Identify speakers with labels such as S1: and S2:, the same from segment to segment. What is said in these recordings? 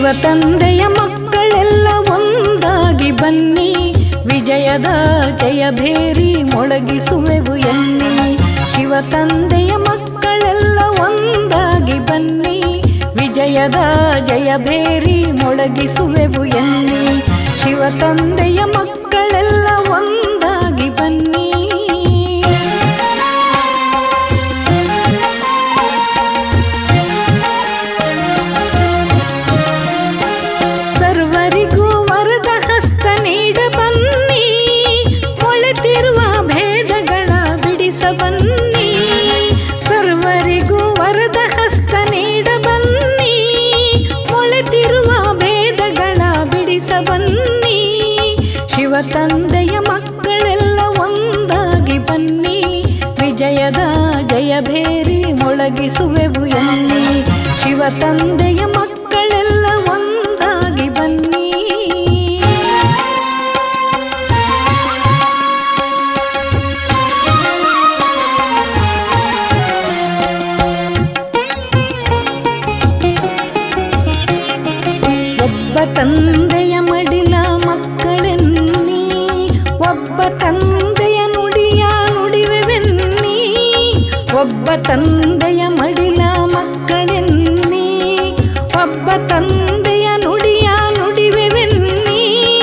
S1: ತಂದೆಯ ಮಕ್ಕಳೆಲ್ಲ ಒಂದಾಗಿ ಬನ್ನಿ ವಿಜಯದ ಜಯಭೇರಿ ಮೊಳಗಿಸುವೆವು ಎನ್ನಿ ಶಿವ ತಂದೆಯ ಮಕ್ಕಳೆಲ್ಲ ಒಂದಾಗಿ ಬನ್ನಿ ವಿಜಯದ ಜಯಭೇರಿ ಮೊಳಗಿಸುವೆವು ಎನ್ನಿ ಶಿವ ತಂದೆಯ ಮಕ್ಕಳೆಲ್ಲ ಒಂದಾಗಿ ಬನ್ನಿ ಸರ್ವರಿಗೂ ವರದ ಹಸ್ತ ನೀಡ ಬನ್ನಿ ಮೊಳೆತಿರುವ ಭೇದಗಳ ಬಿಡಿಸ ಬನ್ನಿ ಸರ್ವರಿಗೂ ವರದ ಹಸ್ತ ನೀಡ ಬನ್ನಿ ಮೊಳೆತಿರುವ ಭೇದಗಳ ಬಿಡಿಸ ಬನ್ನಿ ಶಿವ ತಂದೆಯ ಮಕ್ಕಳೆಲ್ಲ ಒಂದಾಗಿ ಬನ್ನಿ ವಿಜಯದ ಜಯಭೇರಿ ಮೊಳಗಿಸುವೆವು ಎನ್ನಿ ಶಿವ ತಂದೆಯ ಮಕ್ಕಳೆಲ್ಲ ಒಂದಾಗಿ ಬನ್ನಿ ಒಬ್ಬ ತಂದೆಯ ಮಡಿಲ ಮಕ್ಕಳೆನ್ನಿ ಒಬ್ಬ ತಂದೆಯ ನುಡಿಯ ನುಡಿವೆವೆನ್ನಿ ಒಬ್ಬ ತಂದೆಯ ಮಡಿಲ ಮಕ್ಕಳೆನ್ನಿ ಒಬ್ಬ ತಂದೆಯ ನುಡಿಯ ನುಡಿವೆವೆನ್ನಿ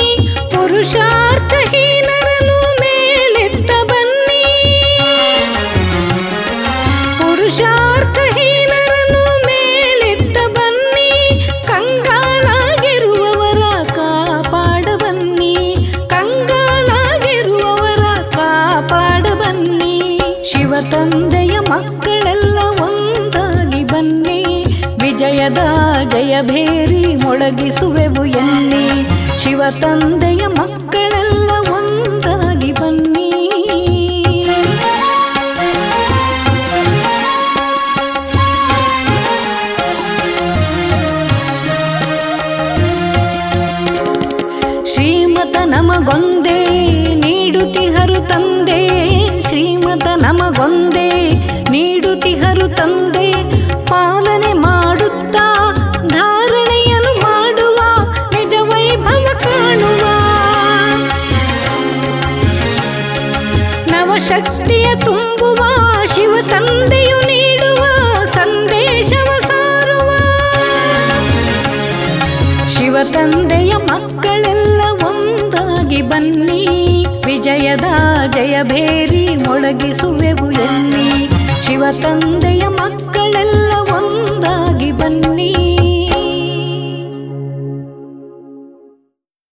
S1: ಪುರುಷಾರ್ಥಹೀನರನ್ನು ಮೇಲೆತ್ತ ಬನ್ನಿ ಪುರುಷಾರ್ಥಹೀನರನ್ನು ಮೇಲೆತ್ತ ಬನ್ನಿ ಕಂಗಾಲಾಗಿರುವವರ ಕಾಪಾಡ ಬನ್ನಿ ಕಂಗಾಲಾಗಿರುವವರ ಕಾಪಾಡ ಬನ್ನಿ ಶಿವ ತಂದೆಯ ಮಕ್ಕಳೆಲ್ಲ ಒಂದಾಗಿ ಬನ್ನಿ ವಿಜಯದ ಜಯಭೇರಿ ಮೊಳಗಿಸುವೆವು ಎನ್ನಿ ಶಿವ ತಂದೆಯ ಮಕ್ಕಳೆಲ್ಲ ಒಂದಾಗಿ ಬನ್ನಿ ಶ್ರೀಮತ ನಮಗೊಂದೇ ನೀಡುತ್ತಿಹರು ತಂದೆ ಶ್ರೀಮತ ನಮಗೊಂದೇ ನೀಡುತ್ತಿಹರು ತಂದೆ ಪಾಲನೆ ಮಾಡುತ್ತಾ ಧಾರಣೆಯನ್ನು ಮಾಡುವ ನಿಜ ವೈಭವ ಕಾಣುವ ನವಶಕ್ತಿಯ ತುಂಬುವ ಶಿವ ತಂದೆಯು ನೀಡುವ ಸಂದೇಶವ ಸಾರುವ ಶಿವ ತಂದೆಯ ಮಕ್ಕಳೆಲ್ಲ ಒಂದಾಗಿ ಬನ್ನಿ ವಿಜಯದ ಜಯಭೇರಿ ಮೊಳಗಿಸುವೆವು ಎನ್ನಿ ಶಿವ ತಂದೆಯ